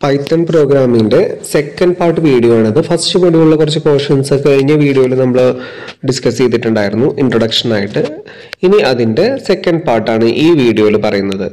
Python പ്രോഗ്രാമിൻ്റെ second part video ആണിത് first മൊഡ്യൂളിലെ കുറച്ച് പോർഷൻസ് കഴിഞ്ഞ വീഡിയോയിൽ നമ്മൾ ഡിസ്കസ് ചെയ്തിട്ടുണ്ടായിരുന്നു ഇൻട്രൊഡക്ഷൻ ആയിട്ട് ഇനി അതിൻ്റെ സെക്കൻഡ് പാർട്ടാണ് ഈ വീഡിയോയിൽ പറയുന്നത്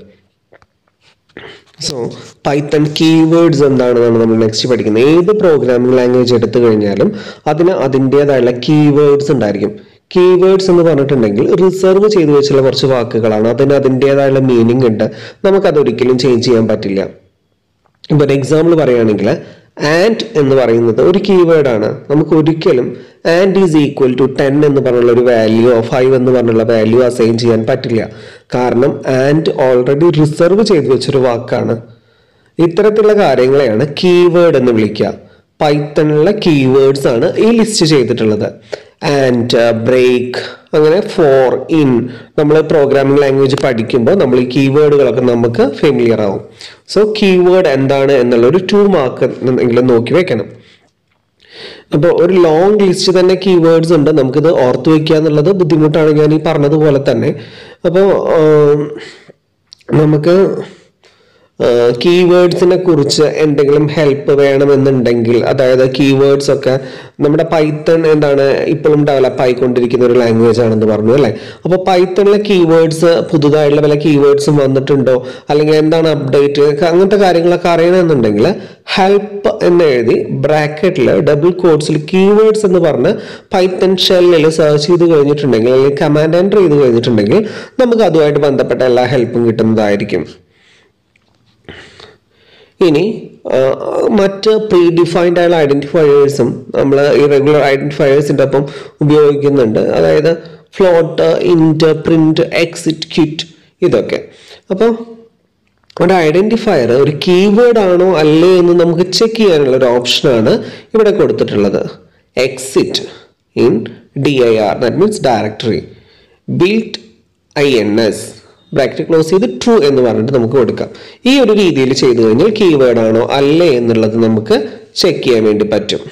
സോ പൈത്തൺ കീവേഡ്സ് എന്താണെന്നാണ് നമ്മൾ നെക്സ്റ്റ് പഠിക്കുന്നത് ഏത് പ്രോഗ്രാമിംഗ് ലാംഗ്വേജ് എടുത്തു കഴിഞ്ഞാലും അതിന് അതിൻ്റെതായുള്ള കീവേഡ്സ് ഉണ്ടായിരിക്കും കീവേഡ്സ് എന്ന് പറഞ്ഞിട്ടുണ്ടെങ്കിൽ റിസർവ് ചെയ്തു വെച്ചുള്ള കുറച്ച് വാക്കുകളാണ് അതിന് അതിൻ്റെതായുള്ള മീനിങ് ഉണ്ട് നമുക്കത് ഒരിക്കലും ചേഞ്ച് ചെയ്യാൻ പറ്റില്ല ഇപ്പോൾ ഒരു എക്സാമ്പിൾ പറയുകയാണെങ്കിൽ ആൻഡ് എന്ന് പറയുന്നത് ഒരു കീവേഡാണ് നമുക്ക് ഒരിക്കലും and is equal to ten എന്ന് പറഞ്ഞുള്ള ഒരു വാല്യൂ ഫൈവ് എന്ന് പറഞ്ഞുള്ള വാല്യൂ അസൈൻ ചെയ്യാൻ പറ്റില്ല കാരണം ആൻഡ് ഓൾറെഡി റിസർവ് ചെയ്തു വെച്ചൊരു വാക്കാണ് ഇത്തരത്തിലുള്ള കാര്യങ്ങളെയാണ് കീവേഡ് എന്ന് വിളിക്കുക പൈത്തണിലുള്ള കീവേഡ്സ് ആണ് ഈ ലിസ്റ്റ് ചെയ്തിട്ടുള്ളത് ആൻഡ് ബ്രേക്ക് അങ്ങനെ ഫോർ ഇൻ നമ്മൾ പ്രോഗ്രാമിംഗ് ലാംഗ്വേജ് പഠിക്കുമ്പോൾ നമ്മൾ ഈ കീവേഡുകളൊക്കെ നമുക്ക് ഫെമിലിയർ ആവും സോ കീവേഡ് എന്താണ് എന്നുള്ള ഒരു ടു മാർക്ക് എങ്കിലും നോക്കി വെക്കണം അപ്പോൾ ഒരു ലോങ് ലിസ്റ്റ് തന്നെ കീവേഡ്സ് ഉണ്ട് നമുക്കിത് ഓർത്ത് വയ്ക്കുക എന്നുള്ളത് ബുദ്ധിമുട്ടാണ് ഞാൻ ഈ പറഞ്ഞതുപോലെ തന്നെ അപ്പോൾ നമുക്ക് കീവേഡ്സിനെ കുറിച്ച് എന്തെങ്കിലും ഹെൽപ്പ് വേണമെന്നുണ്ടെങ്കിൽ അതായത് കീവേഡ്സ് ഒക്കെ നമ്മുടെ പൈത്തൺ എന്താണ് ഇപ്പോഴും ഡെവലപ്പ് ആയിക്കൊണ്ടിരിക്കുന്ന ഒരു ലാംഗ്വേജ് ആണെന്ന് പറഞ്ഞു അല്ലേ അപ്പോൾ പൈത്തണിലെ കീവേഡ്സ് പുതുതായിട്ടുള്ള വല്ല കീവേഡ്സും വന്നിട്ടുണ്ടോ അല്ലെങ്കിൽ എന്താണ് അപ്ഡേറ്റ് അങ്ങനത്തെ കാര്യങ്ങളൊക്കെ അറിയണമെന്നുണ്ടെങ്കിൽ ഹെൽപ്പ് എന്ന് എഴുതി ബ്രാക്കറ്റിൽ ഡബിൾ കോഡ്സിൽ കീവേഡ്സ് എന്ന് പറഞ്ഞ് പൈത്തൺ ഷെല്ലിൽ സെർച്ച് ചെയ്ത് കഴിഞ്ഞിട്ടുണ്ടെങ്കിൽ അല്ലെങ്കിൽ കമാൻഡ് എൻ്റർ ചെയ്ത് കഴിഞ്ഞിട്ടുണ്ടെങ്കിൽ നമുക്ക് അതുമായിട്ട് ബന്ധപ്പെട്ട എല്ലാ ഹെൽപ്പും കിട്ടുന്നതായിരിക്കും ഇനി മറ്റ് പ്രീ ഡിഫൈൻഡ് ആയുള്ള ഐഡന്റിഫയേഴ്സും നമ്മൾ ഈ റെഗുലർ ഐഡന്റിഫയേഴ്സിൻ്റെ ഒപ്പം ഉപയോഗിക്കുന്നുണ്ട് അതായത് float int print exit quit ഇതൊക്കെ അപ്പോൾ ഒരു ഐഡന്റിഫയർ ഒരു കീവേഡ് ആണോ അല്ലേ എന്ന് നമുക്ക് ചെക്ക് ചെയ്യാനുള്ള ഒരു ഓപ്ഷനാണ് ഇവിടെ കൊടുത്തിട്ടുള്ളത് exit in D I R that means directory built I N S bracket close ചെയ്ത് ട്രൂ എന്ന് പറഞ്ഞിട്ട് നമുക്ക് കൊടുക്കാം ഈ ഒരു രീതിയിൽ ചെയ്തു കഴിഞ്ഞാൽ കീവേഡ് ആണോ അല്ലേ എന്നുള്ളത് നമുക്ക് ചെക്ക് ചെയ്യാൻ വേണ്ടി പറ്റും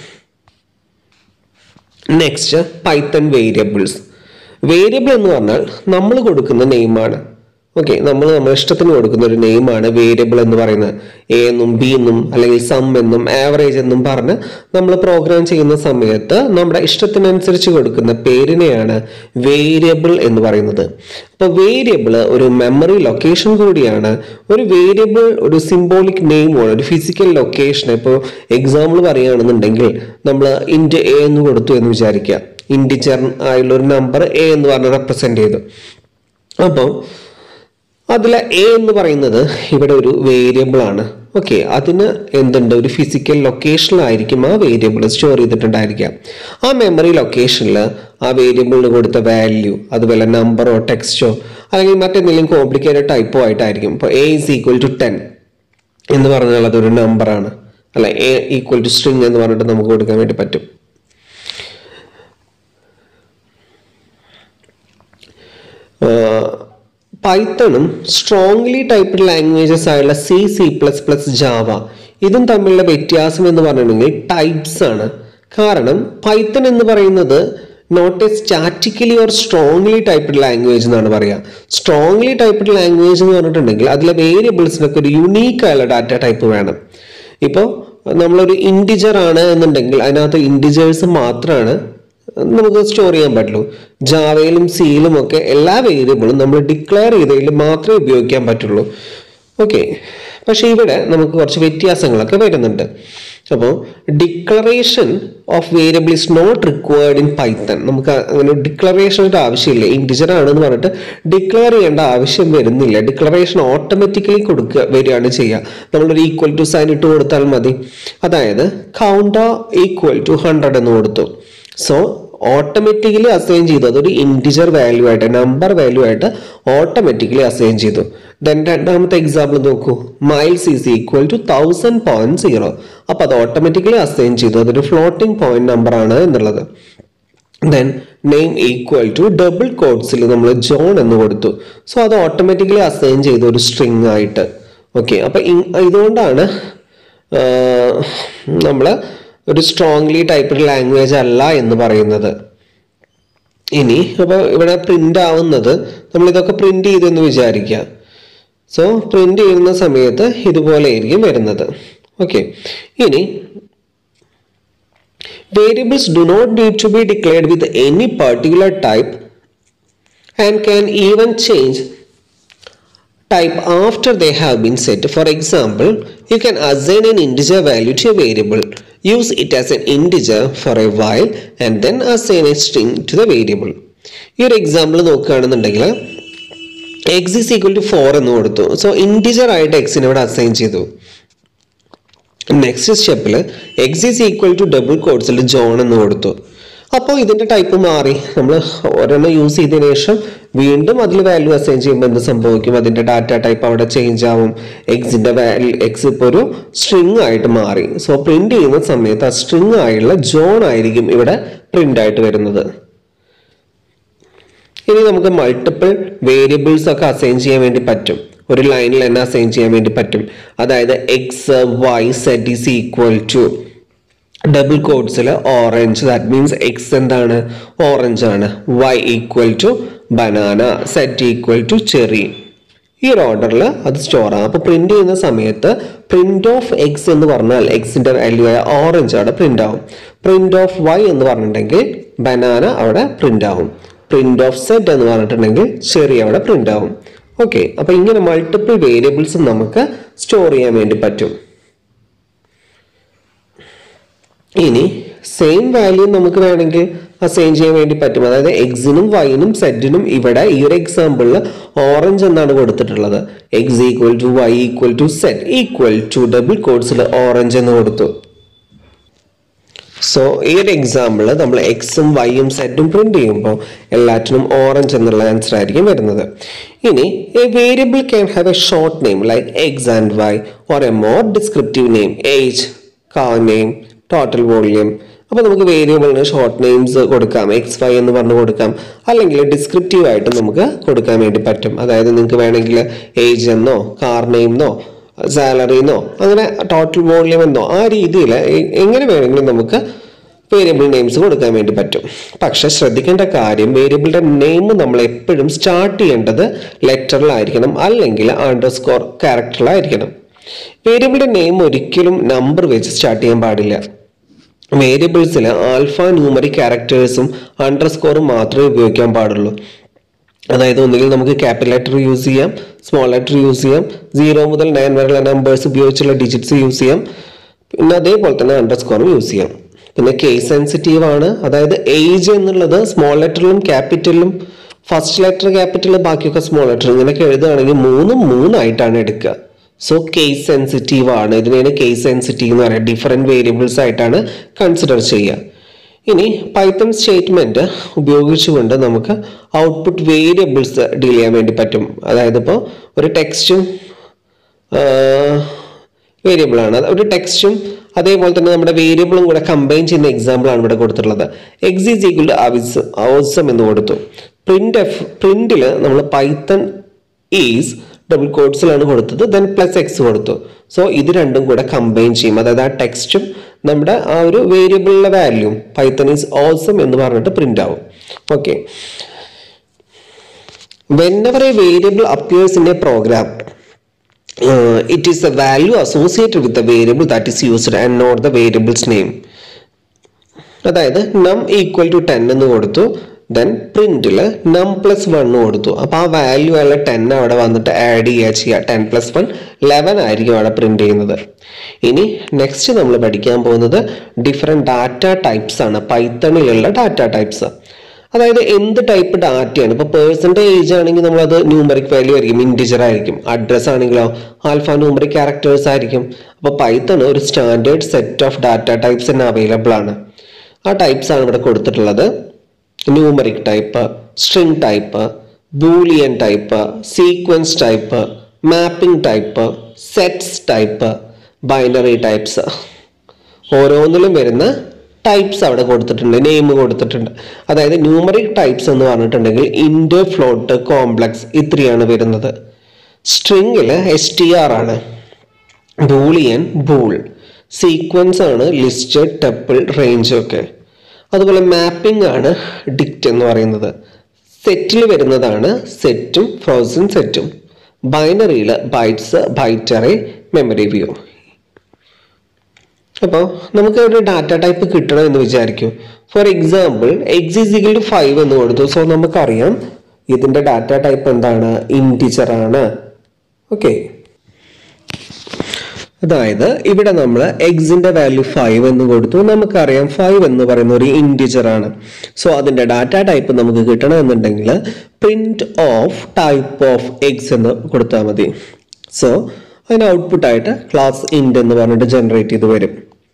നെക്സ്റ്റ് പൈത്തൺ വേരിയബിൾസ് വേരിയബിൾ എന്ന് പറഞ്ഞാൽ നമ്മൾ കൊടുക്കുന്ന നെയിമാണ് ഓക്കെ നമ്മൾ നമ്മുടെ ഇഷ്ടത്തിന് കൊടുക്കുന്ന ഒരു നെയിമാണ് വേരിയബിൾ എന്ന് പറയുന്നത് എ എന്നും ബി എന്നും അല്ലെങ്കിൽ സം എന്നും ആവറേജ് എന്നും പറഞ്ഞ് നമ്മൾ പ്രോഗ്രാം ചെയ്യുന്ന സമയത്ത് നമ്മുടെ ഇഷ്ടത്തിനനുസരിച്ച് കൊടുക്കുന്ന പേരിനെയാണ് വേരിയബിൾ എന്ന് പറയുന്നത് അപ്പോൾ വേരിയബിൾ ഒരു മെമ്മറി ലൊക്കേഷൻ കൂടിയാണ് ഒരു വേരിയബിൾ ഒരു സിംബോളിക് നെയിമാണ് ഒരു ഫിസിക്കൽ ലൊക്കേഷൻ ഇപ്പോൾ എക്സാമ്പിൾ പറയുകയാണെന്നുണ്ടെങ്കിൽ നമ്മൾ ഇൻറ്റ് എ എന്ന് കൊടുത്തു എന്ന് വിചാരിക്കുക ഇൻഡിജർ ആയുള്ള ഒരു നമ്പർ എ എന്ന് പറഞ്ഞ് റെപ്രസെന്റ് ചെയ്തു അപ്പോൾ അതിൽ എ എന്ന് പറയുന്നത് ഇവിടെ ഒരു വേരിയബിൾ ആണ് ഓക്കെ അതിന് എന്തുണ്ട് ഒരു ഫിസിക്കൽ ലൊക്കേഷനിലായിരിക്കും ആ വേരിയബിൾ സ്റ്റോർ ചെയ്തിട്ടുണ്ടായിരിക്കാം ആ മെമ്മറി ലൊക്കേഷനിൽ ആ വേരിയബിളിന് കൊടുത്ത വാല്യൂ അതുപോലെ നമ്പറോ ടെക്സ്റ്റോ അല്ലെങ്കിൽ മറ്റെന്തെങ്കിലും കോംപ്ലിക്കേറ്റഡ് ടൈപ്പോ ആയിട്ടായിരിക്കും ഇപ്പോൾ A is equal to ten എന്ന് പറഞ്ഞാൽ അതൊരു നമ്പറാണ് അല്ല എ ഈക്വൽ ടു സ്ട്രിങ് എന്ന് പറഞ്ഞിട്ട് നമുക്ക് കൊടുക്കാൻ വേണ്ടി പറ്റും പൈത്തണും സ്ട്രോങ്ലി ടൈപ്ഡ് ലാംഗ്വേജസ് ആയുള്ള C C plus plus Java ഇതും തമ്മിലുള്ള വ്യത്യാസം എന്ന് പറഞ്ഞിട്ടുണ്ടെങ്കിൽ ടൈപ്സ് ആണ് കാരണം പൈത്തൺ എന്ന് പറയുന്നത് not a statically or strongly typed language എന്നാണ് പറയുക സ്ട്രോങ്ലി ടൈപ്ഡ് ലാംഗ്വേജ് എന്ന് പറഞ്ഞിട്ടുണ്ടെങ്കിൽ അതിലെ വേരിയബിൾസിനൊക്കെ ഒരു യുണീക്ക് ആയുള്ള ഡാറ്റ ടൈപ്പ് വേണം ഇപ്പോൾ നമ്മളൊരു ഇൻഡിജർ ആണ് എന്നുണ്ടെങ്കിൽ അതിനകത്ത് ഇൻഡിജേഴ്സ് മാത്രമാണ് നമുക്ക് സ്റ്റോർ ചെയ്യാൻ പറ്റുള്ളൂ ജാവയിലും സിയിലും ഒക്കെ എല്ലാ വേരിയബിളും നമ്മൾ ഡിക്ലെയർ ചെയ്തതിൽ മാത്രമേ ഉപയോഗിക്കാൻ പറ്റുള്ളൂ ഓക്കെ പക്ഷെ ഇവിടെ നമുക്ക് കുറച്ച് വ്യത്യാസങ്ങളൊക്കെ വരുന്നുണ്ട് അപ്പോൾ declaration of variable is not required in Python നമുക്ക് അങ്ങനെ ഡിക്ലറേഷൻ ഒരു ആവശ്യമില്ല ഇൻഡിജർ ആണെന്ന് പറഞ്ഞിട്ട് ഡിക്ലെയർ ചെയ്യേണ്ട ആവശ്യം വരുന്നില്ല ഡിക്ലറേഷൻ ഓട്ടോമാറ്റിക്കലി കൊടുക്കുക വരികയാണ് ചെയ്യുക നമ്മളൊരു ഈക്വൽ ടു സൈൻ ഇട്ട് കൊടുത്താൽ മതി അതായത് കൗണ്ട ഈക്വൽ ടു ഹൺഡ്രഡ് എന്ന് കൊടുത്തു സോ ഓട്ടോമാറ്റിക്കലി അസൈൻ ചെയ്തു അതൊരു ഇൻറ്റിജർ വാല്യൂ ആയിട്ട് നമ്പർ വാല്യൂ ആയിട്ട് ഓട്ടോമാറ്റിക്കലി അസൈൻ ചെയ്തു ദെൻ രണ്ടാമത്തെ എക്സാമ്പിൾ നോക്കൂ miles is equal to thousand point zero അപ്പൊ അത് ഓട്ടോമാറ്റിക്കലി അസൈൻ ചെയ്തു അതൊരു ഫ്ലോട്ടിംഗ് പോയിന്റ് നമ്പർ ആണ് എന്നുള്ളത് then name equal to double കോഡ്സിൽ നമ്മൾ ജോൺ എന്ന് കൊടുത്തു സോ അത് ഓട്ടോമാറ്റിക്കലി അസൈൻ ചെയ്തു ഒരു സ്ട്രിങ് ആയിട്ട് ഓക്കെ അപ്പൊ ഇതുകൊണ്ടാണ് നമ്മൾ ഒരു സ്ട്രോങ്ലി ടൈപ്ഡ് ലാംഗ്വേജ് അല്ല എന്ന് പറയുന്നത് ഇനി അപ്പോൾ ഇവിടെ പ്രിന്റ് ആവുന്നത് നമ്മൾ ഇതൊക്കെ പ്രിന്റ് ചെയ്തെന്ന് വിചാരിക്കുക സോ പ്രിന്റ് ചെയ്യുന്ന സമയത്ത് ഇതുപോലെ ആയിരിക്കും വരുന്നത് ഓക്കെ ഇനി variables do not need to be declared with any particular type and can even change type after they have been set. For example, you can assign an integer value to a variable, use it as an integer for a while and then assign a string to the variable. ഈ ഒരു example നോക്കുകയാണെന്നുണ്ടെങ്കിൽ X is equal to four എന്ന് കൊടുത്തു so integer ആയിട്ട് എക്സിനെ ഇവിടെ assign ചെയ്തു next സ്റ്റെപ്പിൽ X is equal to double കോഡ്സിൽ ജോൺ എന്ന് കൊടുത്തു അപ്പോൾ ഇതിൻ്റെ ടൈപ്പ് മാറി നമ്മൾ ഒരെണ്ണം യൂസ് ചെയ്തതിനു ശേഷം വീണ്ടും അതിൽ വാല്യൂ അസൈൻ ചെയ്യുമ്പോൾ എന്ത് സംഭവിക്കും അതിൻ്റെ ഡാറ്റ ടൈപ്പ് അവിടെ ചേഞ്ച് ആവും എക്സിൻ്റെ വാല്യൂ എക്സ് ഇപ്പോൾ ഒരു സ്ട്രിങ് ആയിട്ട് മാറി സോ പ്രിന്റ് ചെയ്യുന്ന സമയത്ത് ആ സ്ട്രിങ് ആയുള്ള ജോൺ ആയിരിക്കും ഇവിടെ പ്രിന്റ് ആയിട്ട് വരുന്നത് ഇനി നമുക്ക് മൾട്ടിപ്പിൾ വേരിയബിൾസ് ഒക്കെ അസൈൻ ചെയ്യാൻ വേണ്ടി പറ്റും ഒരു ലൈനിൽ തന്നെ അസൈൻ ചെയ്യാൻ വേണ്ടി പറ്റും അതായത് X Y set is equal to double കോഡ്സിൽ ഓറഞ്ച് ദാറ്റ് മീൻസ് എക്സ് എന്താണ് ഓറഞ്ച് ആണ് Y equal to banana set equal to cherry ഈ ഒരു ഓർഡറിൽ അത് സ്റ്റോർ ആകും അപ്പോൾ പ്രിന്റ് ചെയ്യുന്ന സമയത്ത് പ്രിന്റ് ഓഫ് എക്സ് എന്ന് പറഞ്ഞാൽ എക്സിന്റെ വാല്യൂ ആയ ഓറഞ്ച് അവിടെ പ്രിന്റ് ആവും പ്രിന്റ് ഓഫ് വൈ എന്ന് പറഞ്ഞിട്ടുണ്ടെങ്കിൽ ബനാന അവിടെ പ്രിന്റ് ആവും പ്രിന്റ് ഓഫ് സെറ്റ് എന്ന് പറഞ്ഞിട്ടുണ്ടെങ്കിൽ ചെറി അവിടെ പ്രിന്റ് ആവും ഓക്കെ അപ്പൊ ഇങ്ങനെ മൾട്ടിപ്പിൾ വേരിയബിൾസ് നമുക്ക് സ്റ്റോർ ചെയ്യാൻ വേണ്ടി പറ്റും ഇനി സെയിം വാല്യൂ നമുക്ക് വേണമെങ്കിൽ അസൈൻ ചെയ്യാൻ വേണ്ടി പറ്റും അതായത് എക്സിനും വൈനും സെറ്റിനും ഇവിടെ ഈ ഒരു എക്സാമ്പിളിൽ ഓറഞ്ച് എന്നാണ് കൊടുത്തിട്ടുള്ളത് X equal to Y equal to set equal to double കോഡ്സിൽ ഓറഞ്ച് എന്ന് കൊടുത്തു സോ ഈ ഒരു എക്സാമ്പിൾ നമ്മൾ എക്സും വൈയും സെറ്റും പ്രിന്റ് ചെയ്യുമ്പോൾ എല്ലാറ്റിനും ഓറഞ്ച് എന്നുള്ള ആൻസർ ആയിരിക്കും വരുന്നത് ഇനി a variable can have a short name like X and Y or a more descriptive name age car name total volume അപ്പോൾ നമുക്ക് വേരിയബിളിന് ഷോർട്ട് നെയിംസ് കൊടുക്കാം എക്സ് വൈ എന്ന് പറഞ്ഞ് കൊടുക്കാം അല്ലെങ്കിൽ ഡിസ്ക്രിപ്റ്റീവ് ആയിട്ട് നമുക്ക് കൊടുക്കാൻ വേണ്ടി പറ്റും അതായത് നിങ്ങൾക്ക് വേണമെങ്കിൽ ഏജ് എന്നോ കാർ നെയിം എന്നോ സാലറി എന്നോ അങ്ങനെ ടോട്ടൽ വോളിയം എന്നോ ആ രീതിയിൽ എങ്ങനെ വേണമെങ്കിലും നമുക്ക് വേരിയബിൾ നെയിംസ് കൊടുക്കാൻ വേണ്ടി പറ്റും പക്ഷെ ശ്രദ്ധിക്കേണ്ട കാര്യം വേരിയബിളിന്റെ നെയിം നമ്മൾ എപ്പോഴും സ്റ്റാർട്ട് ചെയ്യേണ്ടത് ലെറ്ററിലായിരിക്കണം അല്ലെങ്കിൽ അണ്ടർ സ്കോർ ക്യാരക്ടറിലായിരിക്കണം വേരിയബിളിന്റെ നെയിം ഒരിക്കലും നമ്പർ വെച്ച് സ്റ്റാർട്ട് ചെയ്യാൻ പാടില്ല വേരിയബിൾസിൽ ആൽഫ ന്യൂമറിക് ക്യാരക്ടേഴ്സും അണ്ടർ സ്കോറും മാത്രമേ ഉപയോഗിക്കാൻ പാടുള്ളൂ അതായത് ഒന്നുകിൽ നമുക്ക് ക്യാപിറ്റൽ ലെറ്റർ യൂസ് ചെയ്യാം സ്മോൾ ലെറ്റർ യൂസ് ചെയ്യാം സീറോ മുതൽ നയൻ വരെയുള്ള നമ്പേഴ്സ് ഉപയോഗിച്ചുള്ള ഡിജിറ്റ്സ് യൂസ് ചെയ്യാം പിന്നെ അതേപോലെ തന്നെ അണ്ടർ സ്കോറും യൂസ് ചെയ്യാം പിന്നെ കേസ് സെൻസിറ്റീവ് ആണ് അതായത് ഏജ് എന്നുള്ളത് സ്മോൾ ലെറ്ററിലും ക്യാപിറ്റലിലും ഫസ്റ്റ് ലെറ്റർ ക്യാപിറ്റൽ ബാക്കിയൊക്കെ സ്മോൾ ലെറ്റർ ഇങ്ങനെയൊക്കെ എഴുതുകയാണെങ്കിൽ മൂന്നും മൂന്നായിട്ടാണ് എടുക്കുക സോ കേസ് സെൻസിറ്റീവ് ആണ് ഇതിനെയാണ് കേസ് സെൻസിറ്റീവ് എന്ന് പറയുക ഡിഫറെൻറ്റ് വേരിയബിൾസ് ആയിട്ടാണ് കൺസിഡർ ചെയ്യുക ഇനി പൈത്തൺ സ്റ്റേറ്റ്മെന്റ് ഉപയോഗിച്ചുകൊണ്ട് നമുക്ക് ഔട്ട്പുട്ട് വേരിയബിൾസ് ഡീൽ ചെയ്യാൻ വേണ്ടി പറ്റും അതായത് ഇപ്പോൾ ഒരു ടെക്സ്റ്റും വേരിയബിൾ ആണ് അത് ഒരു ടെക്സ്റ്റും അതേപോലെ തന്നെ നമ്മുടെ വേരിയബിളും കൂടെ കമ്പൈൻ ചെയ്യുന്ന എക്സാമ്പിൾ ആണ് ഇവിടെ കൊടുത്തിട്ടുള്ളത് X is equal to awesome എന്ന് കൊടുത്തു പ്രിന്റ് എഫ് പ്രിന്റിൽ നമ്മൾ പൈത്തൺ ഈസ് ഡബിൾ കോഡ്സിലാണ് കൊടുത്തത് ദെൻ പ്ലസ് എക്സ് കൊടുത്തു സോ ഇത് രണ്ടും കൂടെ കമ്പൈൻ ചെയ്യും അതായത് ആ ടെക്സ്റ്റും നമ്മുടെ ആ ഒരു വേരിയബിളിലെ വാല്യൂം പൈത്തൺ ഈസ് ഓസം എന്ന് പറഞ്ഞിട്ട് പ്രിന്റ് ആവും okay whenever a variable appears in a program uh, it is the value associated with the variable that is used and not the variable's name അതായത് നം ഈക്വൽ ടു ടെൻ എന്ന് കൊടുത്തു then പ്രിന്റിൽ നം plus one കൊടുത്തു അപ്പോൾ ആ value ഉള്ള ten അവിടെ വന്നിട്ട് ആഡ് ചെയ്യുക ചെയ്യുക ടെൻ പ്ലസ് വൺ ലെവൻ ആയിരിക്കും അവിടെ പ്രിന്റ് ചെയ്യുന്നത് ഇനി നെക്സ്റ്റ് നമ്മൾ പഠിക്കാൻ പോകുന്നത് ഡിഫറെൻറ്റ് ഡാറ്റ ടൈപ്സ് ആണ് പൈത്തണിലുള്ള ഡാറ്റ ടൈപ്സ് അതായത് എന്ത് ടൈപ്പ് ഡാറ്റയാണ് ഇപ്പോൾ പേഴ്സൻറ്റേജ് ആണെങ്കിൽ നമ്മളത് ന്യൂമറിക് വാല്യൂ ആയിരിക്കും ഇൻറ്റിജർ ആയിരിക്കും അഡ്രസ് ആണെങ്കിലോ ആൽഫ ന്യൂമറിക് ക്യാരക്ടേഴ്സ് ആയിരിക്കും അപ്പോൾ പൈത്തൺ ഒരു standard set of data types തന്നെ അവൈലബിൾ ആണ് ആ ടൈപ്സ് ആണ് ഇവിടെ കൊടുത്തിട്ടുള്ളത് numeric type string type boolean type sequence type mapping type sets type binary types ഓരോന്നിലും വരുന്ന ടൈപ്സ് അവിടെ കൊടുത്തിട്ടുണ്ട് നെയിം കൊടുത്തിട്ടുണ്ട് അതായത് ന്യൂമറിക് ടൈപ്സ് എന്ന് പറഞ്ഞിട്ടുണ്ടെങ്കിൽ ഇൻഡോ ഫ്ലോട്ട് കോംപ്ലക്സ് ഇത്രയാണ് വരുന്നത് സ്ട്രിങ്ങിൽ എസ് ടി ആർ ആണ് ബൂളിയൻ ബൂൾ സീക്വൻസ് ആണ് ലിസ്റ്റ് ടെപ്പിൾ റേഞ്ച് ഒക്കെ അതുപോലെ മാപ്പിംഗ് ആണ് ഡിക്റ്റ് എന്ന് പറയുന്നത് സെറ്റിൽ വരുന്നതാണ് സെറ്റും ഫ്രോസൺ സെറ്റും ബൈനറിയിൽ ബൈറ്റ്സ് ബൈറ്ററി മെമ്മറി വ്യൂ അപ്പോൾ നമുക്ക് ഒരു ഡാറ്റ ടൈപ്പ് കിട്ടണം എന്ന് വിചാരിക്കും for example X is equal to five എന്ന് കൊടുത്തു സോ നമുക്കറിയാം ഇതിന്റെ ഡാറ്റ ടൈപ്പ് എന്താണ് ഇൻറ്റിജർ ആണ് ഓക്കെ അതായത് ഇവിടെ നമ്മൾ എക്സിന്റെ വാല്യൂ ഫൈവ് എന്ന് കൊടുത്തു നമുക്കറിയാം ഫൈവ് എന്ന് പറയുന്ന ഒരു ഇൻറ്റിജർ ആണ് സോ അതിന്റെ ഡാറ്റ ടൈപ്പ് നമുക്ക് കിട്ടണമെന്നുണ്ടെങ്കിൽ print of type of X എന്ന് കൊടുത്താൽ മതി സോ അതിന് ഔട്ട്പുട്ട് ആയിട്ട് ക്ലാസ് ഇൻഡ് എന്ന് പറഞ്ഞിട്ട് ജനറേറ്റ് ചെയ്ത് വരും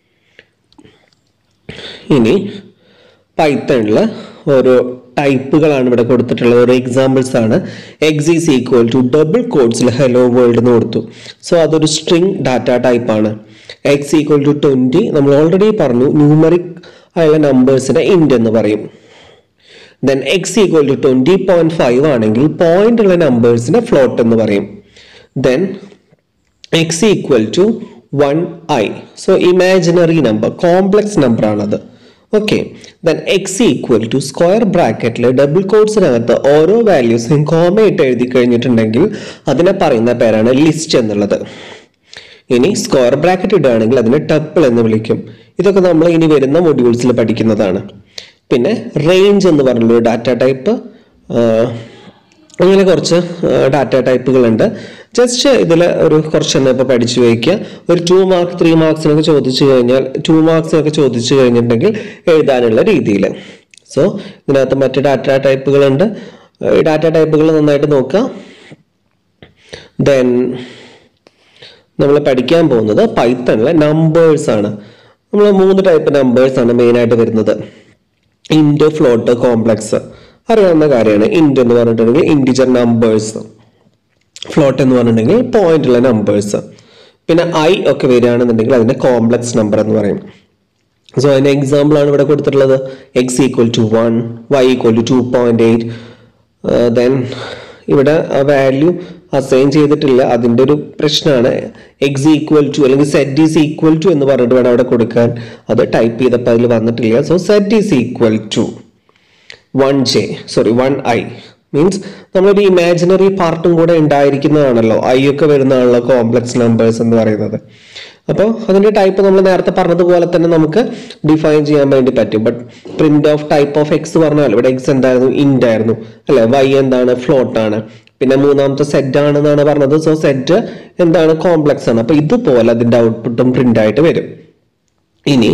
ഇനി പൈത്തണിൽ ഓരോ ടൈപ്പുകളാണ് ഇവിടെ കൊടുത്തിട്ടുള്ളത് ഓരോ എക്സാമ്പിൾസ് ആണ് X is equal to double കോഡ്സിൽ ഹലോ വേൾഡ് എന്ന് കൊടുത്തു സോ അതൊരു സ്ട്രിങ് ഡാറ്റ ടൈപ്പ് ആണ് എക്സ് ഈക്വൽ ടു ട്വൻറ്റി നമ്മൾ ഓൾറെഡി പറഞ്ഞു ന്യൂമറിക് ആയുള്ള നമ്പേഴ്സിനെ ഇൻഡ് എന്ന് പറയും then X equal to twenty point five ആണെങ്കിൽ പോയിന്റ് ഉള്ള നമ്പേഴ്സിനെ ഫ്ലോട്ട് എന്ന് പറയും then X equal to one I so imaginary number complex number ആണത് okay then X equal to square ബ്രാക്കറ്റിൽ ഡബിൾ കോഡ്സിനകത്ത് ഓരോ വാല്യൂസും കോമ ഇട്ട് എഴുതി കഴിഞ്ഞിട്ടുണ്ടെങ്കിൽ അതിനെ പറയുന്ന പേരാണ് ലിസ്റ്റ് എന്നുള്ളത് ഇനി സ്ക്വയർ ബ്രാക്കറ്റ് ഇടുകയാണെങ്കിൽ അതിനെ ടപ്പിൾ എന്ന് വിളിക്കും ഇതൊക്കെ നമ്മൾ ഇനി വരുന്ന മൊഡ്യൂൾസിൽ പഠിക്കുന്നതാണ് പിന്നെ റേഞ്ച് എന്ന് പറഞ്ഞൊരു ഡാറ്റ ടൈപ്പ് അങ്ങനെ കുറച്ച് ഡാറ്റ ടൈപ്പുകളുണ്ട് ജസ്റ്റ് ഇതിൽ ഒരു കുറച്ചെണ്ണം ഇപ്പോൾ പഠിച്ചു വയ്ക്കുക ഒരു ടു മാർക്ക് ത്രീ മാർക്സിനൊക്കെ ചോദിച്ചു കഴിഞ്ഞാൽ ടു മാർക്സിനൊക്കെ ചോദിച്ചു കഴിഞ്ഞിട്ടുണ്ടെങ്കിൽ എഴുതാനുള്ള രീതിയിൽ സോ ഇതിനകത്ത് മറ്റ് ഡാറ്റ ടൈപ്പുകളുണ്ട് ഈ ഡാറ്റ ടൈപ്പുകൾ നന്നായിട്ട് നോക്കുക ദെൻ നമ്മൾ പഠിക്കാൻ പോകുന്നത് പൈത്തണിലെ നമ്പേഴ്സ് ആണ് നമ്മൾ മൂന്ന് ടൈപ്പ് നമ്പേഴ്സ് ആണ് മെയിനായിട്ട് വരുന്നത് ഇൻഡ് ഫ്ലോട്ട് കോംപ്ലക്സ് അറിയാവുന്ന കാര്യമാണ് ഇൻഡ് എന്ന് പറഞ്ഞിട്ടുണ്ടെങ്കിൽ ഇൻഡിജർ നമ്പേഴ്സ് ഫ്ലോട്ട് എന്ന് പറഞ്ഞിട്ടുണ്ടെങ്കിൽ പോയിന്റ് ഉള്ള നമ്പേഴ്സ് പിന്നെ ഐ ഒക്കെ വരികയാണെന്നുണ്ടെങ്കിൽ അതിന്റെ കോംപ്ലക്സ് നമ്പർ എന്ന് പറയും സോ അതിന്റെ എക്സാമ്പിൾ ആണ് ഇവിടെ കൊടുത്തിട്ടുള്ളത് X equal to one Y equal to two point eight then ഇവിടെ ആ വാല്യൂ അസൈൻ ചെയ്തിട്ടില്ല അതിന്റെ ഒരു പ്രശ്നമാണ് എക്സ് ഈക്വൽ ടു അല്ലെങ്കിൽ സെറ്റ് ഈസ് ഈക്വൽ ടു എന്ന് പറഞ്ഞിട്ട് വേണം അവിടെ കൊടുക്കാൻ അത് ടൈപ്പ് ചെയ്തപ്പോൾ അതിൽ വന്നിട്ടില്ല so Z is equal to one J sorry one I means നമ്മളൊരു ഇമാജിനറി പാർട്ടും കൂടെ ഉണ്ടായിരിക്കുന്നതാണല്ലോ ഐ ഒക്കെ വരുന്നതാണല്ലോ കോംപ്ലക്സ് നമ്പേഴ്സ് എന്ന് പറയുന്നത് അപ്പോൾ അതിന്റെ ടൈപ്പ് നമ്മൾ നേരത്തെ പറഞ്ഞതുപോലെ തന്നെ നമുക്ക് ഡിഫൈൻ ചെയ്യാൻ വേണ്ടി പറ്റും but print of type of X പറഞ്ഞാൽ ഇവിടെ എക്സ് എന്തായിരുന്നു ഇൻഡ് ആയിരുന്നു അല്ലെ വൈ എന്താണ് ഫ്ലോട്ട് ആണ് പിന്നെ മൂന്നാമത്തെ സെറ്റ് ആണെന്നാണ് പറഞ്ഞത് സോ സെറ്റ് എന്താണ് കോംപ്ലക്സ് ആണ് അപ്പൊ ഇതുപോലെ അതിന്റെ ഔട്ട്പുട്ടും പ്രിന്റ് ആയിട്ട് വരും ഇനി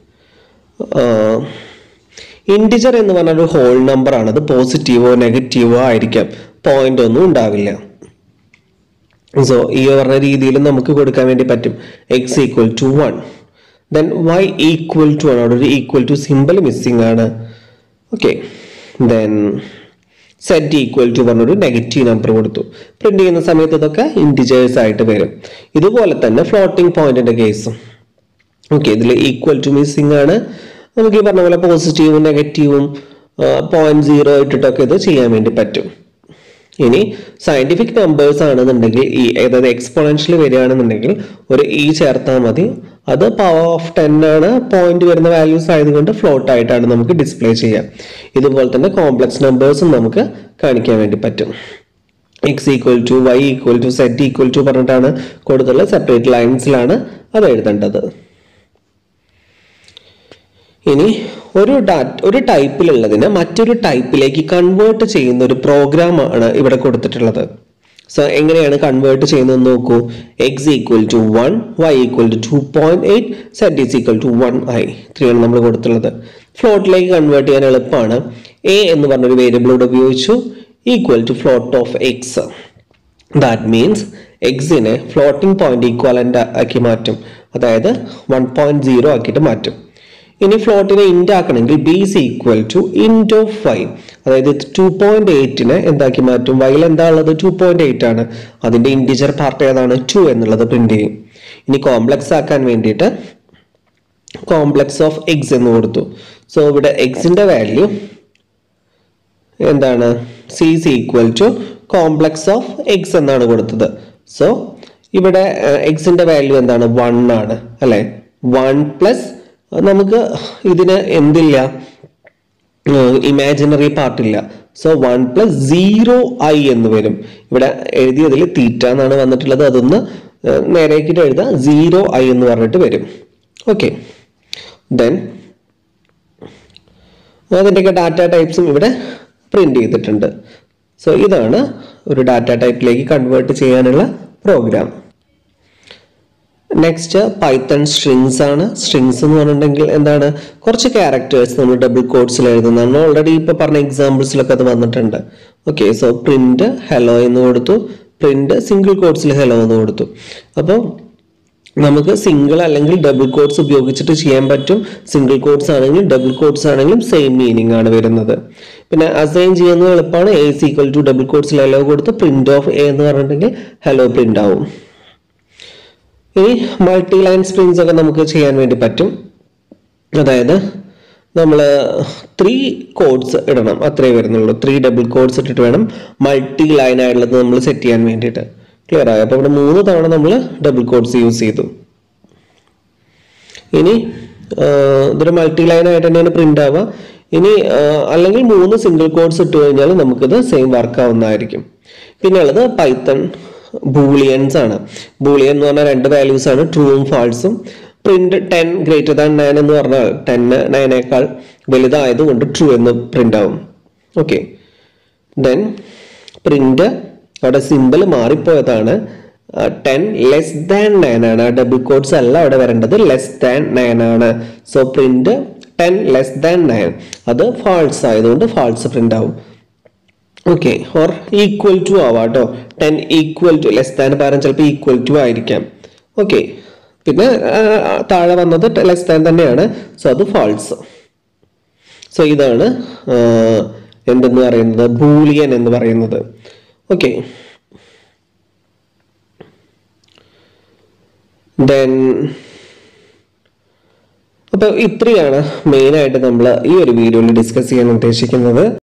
ഇൻറ്റിജർ എന്ന് പറഞ്ഞ ഒരു ഹോൾ നമ്പർ ആണ് അത് പോസിറ്റീവോ നെഗറ്റീവോ ആയിരിക്കാം പോയിന്റ് ഒന്നും ഉണ്ടാവില്ല സോ ഈ പറഞ്ഞ രീതിയിൽ നമുക്ക് കൊടുക്കാൻ വേണ്ടി പറ്റും X equal to one then Y equal to ആണ് അവിടെ ഒരു ഈക്വൽ ടു സിമ്പിൾ മിസ്സിംഗ് ആണ് okay then Z equal to പറഞ്ഞൊരു നെഗറ്റീവ് നമ്പർ കൊടുത്തു പ്രിന്റ് ചെയ്യുന്ന സമയത്ത് ഇതൊക്കെ ഇൻറ്റിജേഴ്സ് ആയിട്ട് വരും ഇതുപോലെ തന്നെ ഫ്ലോട്ടിംഗ് പോയിന്റിന്റെ കേസും ഓക്കെ ഇതിൽ ഈക്വൽ ടു മിസ്സിംഗ് ആണ് നമുക്ക് ഈ പറഞ്ഞ പോലെ പോസിറ്റീവും നെഗറ്റീവും പോയിന്റ് സീറോ ഇട്ടിട്ടൊക്കെ ഇത് ചെയ്യാൻ വേണ്ടി പറ്റും ഇനി സയന്റിഫിക് നമ്പേഴ്സ് ആണെന്നുണ്ടെങ്കിൽ ഈ അതായത് എക്സ്പോണൻഷ്യൽ വരികയാണെന്നുണ്ടെങ്കിൽ ഒരു ഇ ചേർത്താൽ മതി അത് പവർ ഓഫ് ടെൻ ആണ് പോയിന്റ് വരുന്ന വാല്യൂസ് ആയതുകൊണ്ട് ഫ്ലോട്ട് ആയിട്ടാണ് നമുക്ക് ഡിസ്പ്ലേ ചെയ്യാം ഇതുപോലെ തന്നെ കോംപ്ലക്സ് നമ്പേഴ്സും നമുക്ക് കാണിക്കാൻ വേണ്ടി പറ്റും X equal to Y equal to set equal to പറഞ്ഞിട്ടാണ് കൊടുത്തുള്ള സെപ്പറേറ്റ് ലൈൻസിലാണ് അത് എഴുതേണ്ടത് ഇനി ഒരു ഡാറ്റ് ഒരു ടൈപ്പിലുള്ളതിനെ മറ്റൊരു ടൈപ്പിലേക്ക് കൺവേർട്ട് ചെയ്യുന്ന ഒരു പ്രോഗ്രാം ആണ് ഇവിടെ കൊടുത്തിട്ടുള്ളത് സോ എങ്ങനെയാണ് കൺവേർട്ട് ചെയ്യുന്നത് നോക്കൂ X equal to one Y equal to two point eight Z is equal to one I ത്രീയാണ് നമ്മൾ കൊടുത്തിട്ടുള്ളത് ഫ്ലോട്ടിലേക്ക് കൺവേർട്ട് ചെയ്യാൻ എളുപ്പമാണ് എ എന്ന് പറഞ്ഞൊരു വേരിയബിൾ ഇവിടെ ഉപയോഗിച്ചു equal to float of X that means എക്സിനെ ഫ്ലോട്ടിംഗ് പോയിന്റ് ഈക്വലന്റ് ആക്കി മാറ്റും അതായത് വൺ പോയിന്റ് സീറോ ആക്കിയിട്ട് മാറ്റും ഇനി ഫ്ലോട്ടിനെ ഇൻഡ് ആക്കണമെങ്കിൽ B is equal to int of five അതായത് ടു പോയിന്റ് എയ്റ്റിനെ എന്താക്കി മാറ്റും വൈൽ എന്താ ഉള്ളത് ടു പോയിന്റ് എയ്റ്റ് ആണ് അതിന്റെ ഇൻഡിജർ പാർട്ട് ഏതാണ് ടു എന്നുള്ളത് പ്രിന്റ് ചെയ്യും ഇനി കോംപ്ലക്സ് ആക്കാൻ വേണ്ടിയിട്ട് കോംപ്ലക്സ് ഓഫ് എക്സ് എന്ന് കൊടുത്തു സോ ഇവിടെ എക്സിന്റെ വാല്യൂ എന്താണ് C is equal to complex of X എന്നാണ് കൊടുത്തത് സോ ഇവിടെ എക്സിന്റെ വാല്യൂ എന്താണ് വൺ ആണ് അല്ലെ വൺ പ്ലസ് നമുക്ക് ഇതിന് എന്തില്ല ഇമാജിനറി പാർട്ടില്ല so one plus zero I എന്ന് വരും ഇവിടെ എഴുതിയതിൽ തീറ്റ എന്നാണ് വന്നിട്ടുള്ളത് അതൊന്ന് നേരേക്കിട്ട് എഴുതാം സീറോ ഐ എന്ന് പറഞ്ഞിട്ട് വരും ഓക്കെ ദെൻ അതിൻ്റെയൊക്കെ ഡാറ്റ ടൈപ്സും ഇവിടെ പ്രിന്റ് ചെയ്തിട്ടുണ്ട് സോ ഇതാണ് ഒരു ഡാറ്റ ടൈപ്പിലേക്ക് കൺവേർട്ട് ചെയ്യാനുള്ള പ്രോഗ്രാം നെക്സ്റ്റ് പൈത്തൺ സ്ട്രിങ്സ് ആണ് സ്ട്രിങ്സ് എന്ന് പറഞ്ഞിട്ടുണ്ടെങ്കിൽ എന്താണ് കുറച്ച് ക്യാരക്ടേഴ്സ് നമ്മൾ ഡബിൾ കോഡ്സിൽ എഴുതുന്നതാണ് ഓൾറെഡി ഇപ്പൊ പറഞ്ഞ എക്സാമ്പിൾസിലൊക്കെ അത് വന്നിട്ടുണ്ട് ഓക്കെ സോ പ്രിന്റ് ഹലോ എന്ന് കൊടുത്തു പ്രിന്റ് സിംഗിൾ കോഡ്സിൽ ഹലോ എന്ന് കൊടുത്തു അപ്പോൾ നമുക്ക് സിംഗിൾ അല്ലെങ്കിൽ ഡബിൾ കോഡ്സ് ഉപയോഗിച്ചിട്ട് ചെയ്യാൻ പറ്റും സിംഗിൾ കോഡ്സ് ആണെങ്കിലും ഡബിൾ കോഡ്സ് ആണെങ്കിലും സെയിം മീനിങ് ആണ് വരുന്നത് പിന്നെ അസൈൻ ചെയ്യുന്നത് എളുപ്പമാണ് A is equal to double കോഡ്സിൽ ഹലോ കൊടുത്ത് പ്രിന്റ് ഓഫ് എ എന്ന് പറഞ്ഞിട്ടുണ്ടെങ്കിൽ ഹലോ പ്രിന്റ് ആവും ഇനി മൾട്ടി ലൈൻ സ്പ്രിങ്സ് ഒക്കെ നമുക്ക് ചെയ്യാൻ വേണ്ടി പറ്റും അതായത് നമ്മൾ ത്രീ കോഡ്സ് ഇടണം അത്രേ വരുന്നുള്ളൂ ത്രീ ഡബിൾ കോഡ്സ് ഇട്ടിട്ട് വേണം മൾട്ടി ലൈൻ ആയിട്ടുള്ളത് നമ്മൾ സെറ്റ് ചെയ്യാൻ വേണ്ടിയിട്ട് ക്ലിയർ ആയി അപ്പോൾ ഇവിടെ മൂന്ന് തവണ നമ്മൾ ഡബിൾ കോഡ്സ് യൂസ് ചെയ്തു ഇനി ആ, ഇതൊരു മൾട്ടി ലൈൻ ആയിട്ട് തന്നെയാണ് പ്രിന്റ് ആവുക ഇനി ആ, അല്ലെങ്കിൽ മൂന്ന് സിംഗിൾ കോഡ്സ് ഇട്ട് കഴിഞ്ഞാൽ നമുക്കിത് സെയിം വർക്ക് ആവുന്നതായിരിക്കും പിന്നെ ഉള്ളത് പൈത്തൺ ബൂളിയൻസ് ആണ് ബൂളിയൻ എന്ന് പറഞ്ഞാൽ രണ്ട് വാല്യൂസ് ആണ് ട്രൂവും ഫാൾസും print ten greater than nine എന്ന് പറഞ്ഞാൽ ടെൻ നയനേക്കാൾ വലുതായതുകൊണ്ട് ട്രൂ എന്ന് പ്രിന്റ് ആവും ഓക്കെ ദെൻ പ്രിന്റ് അവിടെ സിമ്പിൾ മാറിപ്പോയതാണ് ടെൻ ലെസ് ദാൻ നയൻ ആണ് ഡബിൾ കോഡ്സ് അല്ല അവിടെ വരേണ്ടത് ലെസ് ദാൻ നയൻ ആണ് so print ten less than nine അത് ഫാൾസ് ആയതുകൊണ്ട് ഫാൾസ് പ്രിന്റ് ആവും ഓക്കെ ഓർ ഈക്വൽ ടു ആവാം കേട്ടോ ten equal to less than പകരം ചിലപ്പോൾ ഈക്വൽ ടു ആയിരിക്കാം ഓക്കെ പിന്നെ ആ, താഴെ വന്നത് ലെസ് ദാൻ തന്നെയാണ് സോ അത് ഫാൾസ് സോ ഇതാണ് ആ, എന്തെന്ന് പറയുന്നത് ബൂളിയൻ എന്ന് പറയുന്നത് ഓക്കെ ദെൻ അപ്പോൾ ഇത്രയാണ് മെയിനായിട്ട് നമ്മൾ ഈ ഒരു വീഡിയോയിൽ ഡിസ്കസ് ചെയ്യാൻ ഉദ്ദേശിക്കുന്നത്